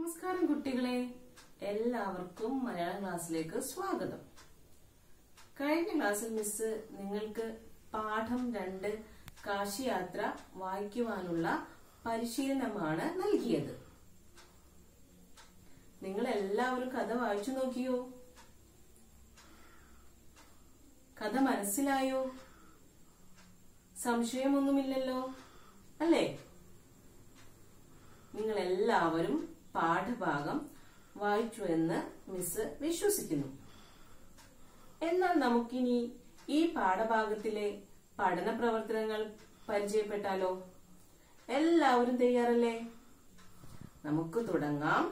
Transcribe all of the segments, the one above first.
നമസ്കാരം കുട്ടികളെ എല്ലാവർക്കും മലയാളം ക്ലാസ്സിലേക്ക് സ്വാഗതം കഴിഞ്ഞ ക്ലാസ്സിൽ മിസ് നിങ്ങൾക്ക് പാഠം രണ്ട് കാശിയാത്ര വായിക്കുവാനുള്ള പരിശീലനമാണ് നൽകിയത് നിങ്ങൾ എല്ലാവരും കഥ വായിച്ചു നോക്കിയോ കഥ മനസ്സിലായോ സംശയമൊന്നുമില്ലല്ലോ അല്ലേ നിങ്ങൾ എല്ലാവരും പാഠഭാഗം വായിച്ചു എന്ന് മിസ് വിശ്വസിക്കുന്നു എന്നാൽ നമുക്കിനി ഈ പാഠഭാഗത്തിലെ പഠന പ്രവർത്തനങ്ങൾ പരിചയപ്പെട്ടാലോ എല്ലാവരും തയ്യാറല്ലേ നമുക്ക് തുടങ്ങാം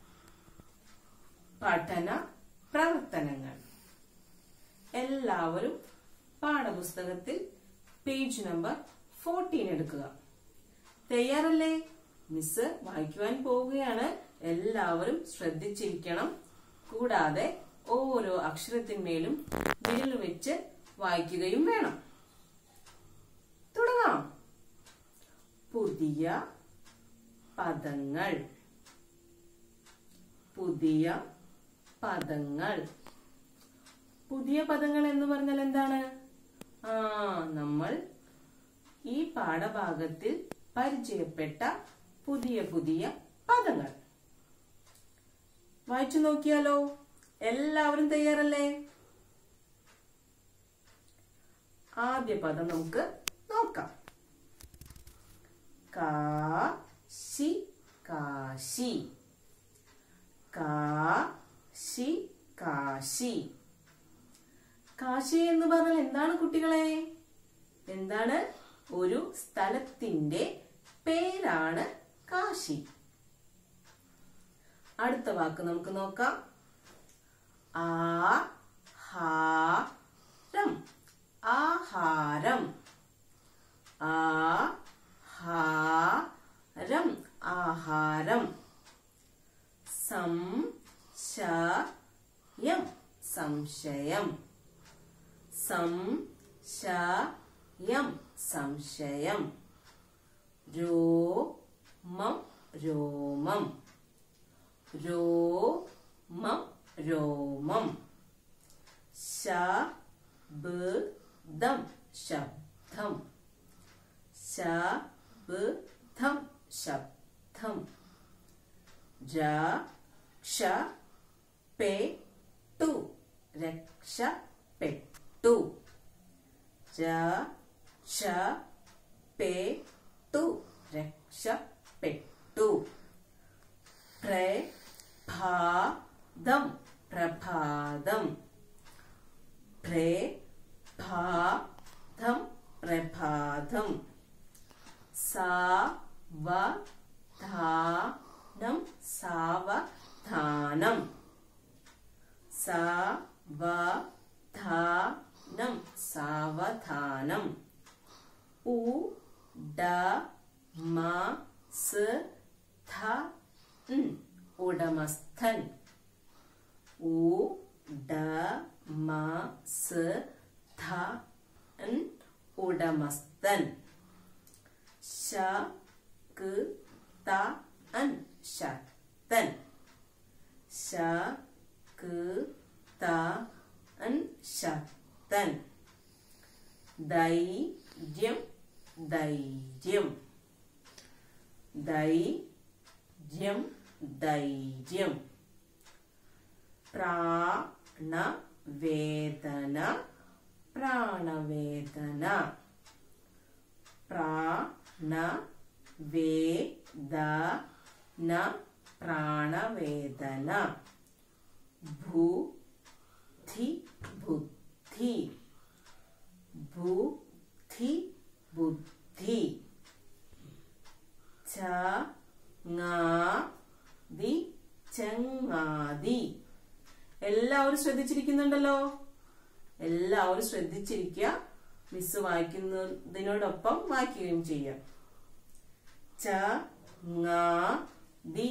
പഠന പ്രവർത്തനങ്ങൾ എല്ലാവരും പാഠപുസ്തകത്തിൽ പേജ് നമ്പർ ഫോർട്ടീൻ എടുക്കുക തയ്യാറല്ലേ മിസ് വായിക്കുവാൻ പോവുകയാണ് എല്ലാവരും ശ്രദ്ധിച്ചിരിക്കണം കൂടാതെ ഓരോ അക്ഷരത്തിന്മേലും വിരൽ വെച്ച് വായിക്കുകയും വേണം തുടങ്ങാം പുതിയ പദങ്ങൾ പുതിയ പദങ്ങൾ പുതിയ പദങ്ങൾ എന്ന് പറഞ്ഞാൽ എന്താണ് ആ നമ്മൾ ഈ പാഠഭാഗത്തിൽ പരിചയപ്പെട്ട പുതിയ പുതിയ പദങ്ങൾ വായിച്ചു നോക്കിയാലോ എല്ലാവരും തയ്യാറല്ലേ ആദ്യ പദം നമുക്ക് നോക്കാം കാശി കാശി കാശി കാശി കാശി എന്ന് പറഞ്ഞാൽ എന്താണ് കുട്ടികളെ എന്താണ് ഒരു സ്ഥലത്തിന്റെ പേരാണ് കാശി അടുത്ത വാക്ക് നമുക്ക് നോക്കാം ആഹാരം ആഹാരം ആഹാരം ആഹാരം സംശയം സംശയം സംശയം സംശയം രോമം രോമം രോമം രോമം ശബ്ദം ശബ്ദം ശബ്ദം ശബ്ദം രക്ഷപ്പെട്ടു രക്ഷപ്പെട്ടു രക്ഷപ്പെട്ടു രക്ഷപ്പെട്ടു പ്രഭാതം പ്രഭാതം പ്രഭാതം പ്രഭാതം സാവധാനം സാവധാനം സാവധാനം സാവധാനം ഉടമസ്ഥൻ ഉടമസ്ഥൻ ഉടമസ്ഥൻ ഉടമസ്ഥൻ ശക്തൻ ശക്തൻ ശക്തൻ ശക്തൻ ധൈര്യം ധൈര്യം ധൈര്യം ധൈര്യം പ്രാണവേദന പ്രാണവേദന പ്രാണവേദന പ്രാണവേദന ബുദ്ധി ബുദ്ധി ബുദ്ധി ബുദ്ധി ചങ്ങാതി ചങ്ങാതി എല്ലാവരും ശ്രദ്ധിച്ചിരിക്കുന്നുണ്ടല്ലോ എല്ലാവരും ശ്രദ്ധിച്ചിരിക്കുക മിസ് വായിക്കുന്നതിനോടൊപ്പം വായിക്കുകയും ചെയ്യാം ചങ്ങാതി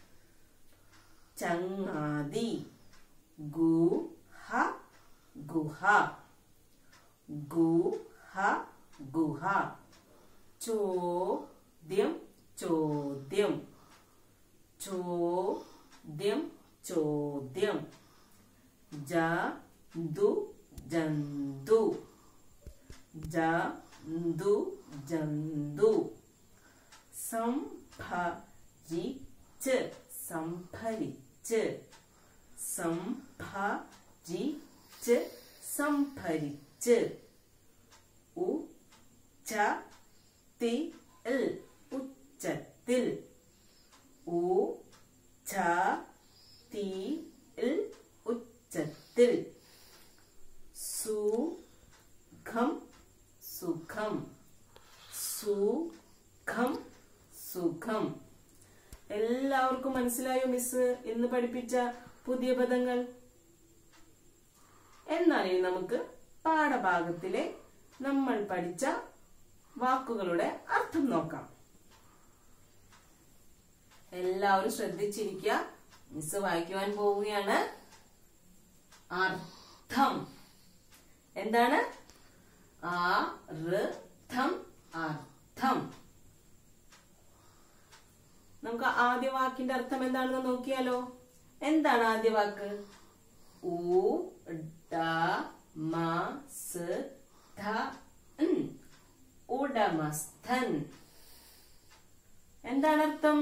ചങ്ങാതി ഗുഹ ഗുഹ ഗുഹ ഗുഹ ചോദ്യം ചോദ്യം ചോദ്യം ചോദ്യം ജന്തു ജന്തു ജന്തു ജന്തു സംഭരിച്ച് സംഭരിച്ച് സംഭരിച്ച് സംഭരിച്ച് ഉച്ചത്തിൽ ഉച്ചത്തിൽ ഉച്ചത്തിൽ ഉച്ചത്തിൽ സുഖം സുഖം സുഖം സുഖം എല്ലാവർക്കും മനസ്സിലായോ മിസ് ഇന്ന് പഠിപ്പിച്ച പുതിയ പദങ്ങൾ എന്നാൽ ഇനി നമുക്ക് പാഠഭാഗത്തിലെ നമ്മൾ പഠിച്ച വാക്കുകളുടെ അർത്ഥം നോക്കാം എല്ലാവരും ശ്രദ്ധിച്ചിരിക്കുക മിസ് വായിക്കുവാൻ പോവുകയാണ് അർത്ഥം എന്താണ് അർത്ഥം അർത്ഥം നമുക്ക് ആദ്യ വാക്കിന്റെ അർത്ഥം എന്താണെന്ന് നോക്കിയാലോ എന്താണ് ആദ്യ വാക്ക് ഉ ഡ മ സ് ധ ൻ. ഉടമസ്ഥൻ എന്താണ് അർത്ഥം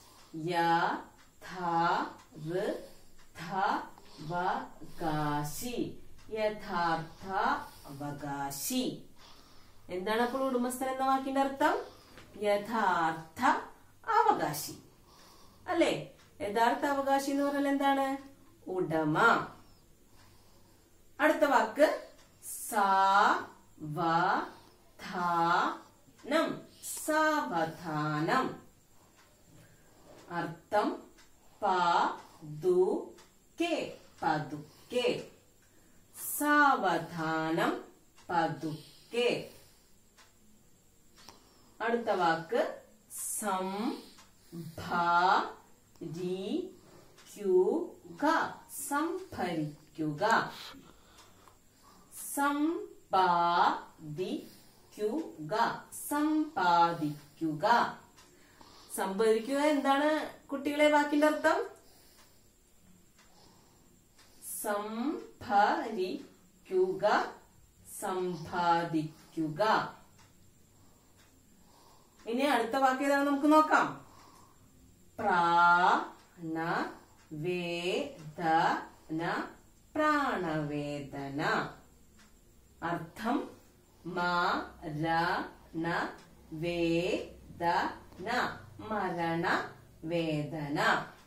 യഥാർത്ഥവകാശി യഥാർത്ഥ അവകാശി എന്താണ് അപ്പോൾ ഉടമസ്ഥൻ എന്ന വാക്കിന്റെ അർത്ഥം യഥാർത്ഥ അവകാശി അല്ലേ യഥാർത്ഥ അവകാശി എന്ന് പറഞ്ഞാൽ എന്താണ് ഉടമ അടുത്ത വാക്ക് സാവധാനം സാവധാനം അർത്ഥം പതുക്കെ പതുക്കെ സാവധാനം പതുക്കെ അടുത്ത വാക്ക് സംഭരിക്കുക സംഭരിക്കുക സമ്പാദിക്കുക സമ്പാദിക്കുക സമ്പാദിക്കുക എന്താണ് കുട്ടികളെ വാക്കിന്റെ അർത്ഥം സംഭരിക്കുക സമ്പാദിക്കുക ഇനി അടുത്ത വാക്ക് ഏതാണ് നമുക്ക് നോക്കാം പ്രാണ വേദന പ്രാണവേദന അർത്ഥം മരണ വേദന മരണ വേദന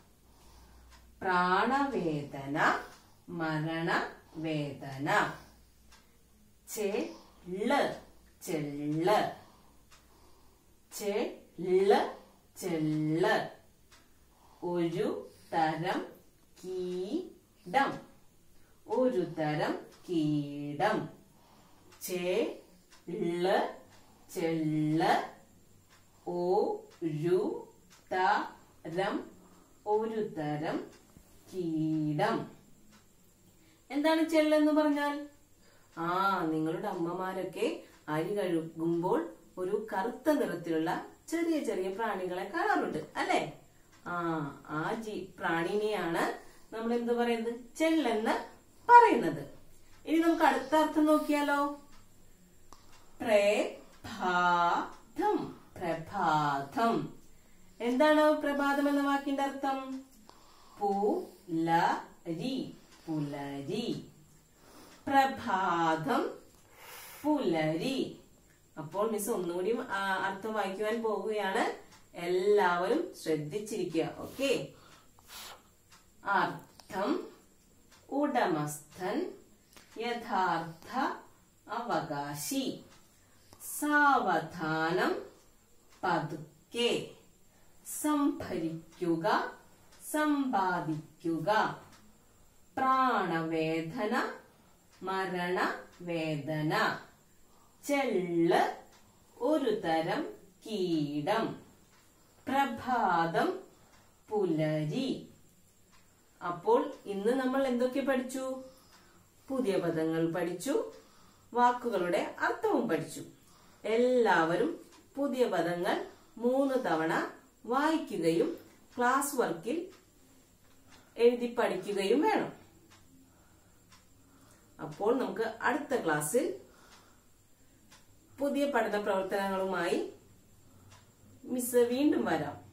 പ്രാണവേദന മരണ വേദന ചെള്ള് ചെള്ള് ചെള്ള് ചെള്ള് ഒരു തരം കീടം ഒരു തരം കീടം ചെള്ള് ചെള്ള് ഒരു തരം ഒരു തരം കീടം എന്താണ് ചെള്ളെന്ന് പറഞ്ഞാൽ ആ നിങ്ങളുടെ അമ്മമാരൊക്കെ അരി കഴുകുമ്പോൾ ഒരു കറുത്ത നിറത്തിലുള്ള ചെറിയ ചെറിയ പ്രാണികളെ കാണാറുണ്ട് അല്ലെ ആ ആ ജീ പ്രാണിനെയാണ് നമ്മൾ എന്ത് പറയുന്നത് ചെല്ലെന്ന് പറയുന്നത് ഇനി നമുക്ക് അടുത്ത അർത്ഥം നോക്കിയാലോ പ്രഭാതം പ്രഭാതം എന്താണ് പ്രഭാതം എന്ന വാക്കിന്റെ അർത്ഥം പുലരി പുലരി പ്രഭാതം പുലരി അപ്പോൾ മിസ് ഒന്നുകൂടി ആ, അർത്ഥം വായിക്കുവാൻ പോവുകയാണ് എല്ലാവരും ശ്രദ്ധിച്ചിരിക്കുക ഓക്കെ അർത്ഥം ഉടമസ്ഥൻ യഥാർത്ഥ അവകാശി സാവധാനം പതുക്കെ സംഭരിക്കുക സമ്പാദിക്കുക പ്രാണവേദന മരണവേദന ചെള്ള് ഒരു തരം കീടം പ്രഭാതം പുലരി അപ്പോൾ ഇന്ന് നമ്മൾ എന്തൊക്കെ പഠിച്ചു പുതിയ പദങ്ങൾ പഠിച്ചു വാക്കുകളുടെ അർത്ഥവും പഠിച്ചു എല്ലാവരും പുതിയ പദങ്ങൾ മൂന്ന് തവണ വായിക്കുകയും ക്ലാസ് വർക്കിൽ എഴുതി പഠിക്കുകയും വേണം അപ്പോൾ നമുക്ക് അടുത്ത ക്ലാസ്സിൽ പുതിയ പഠന പ്രവർത്തനങ്ങളുമായി മിസ് വീണ്ടും വരാം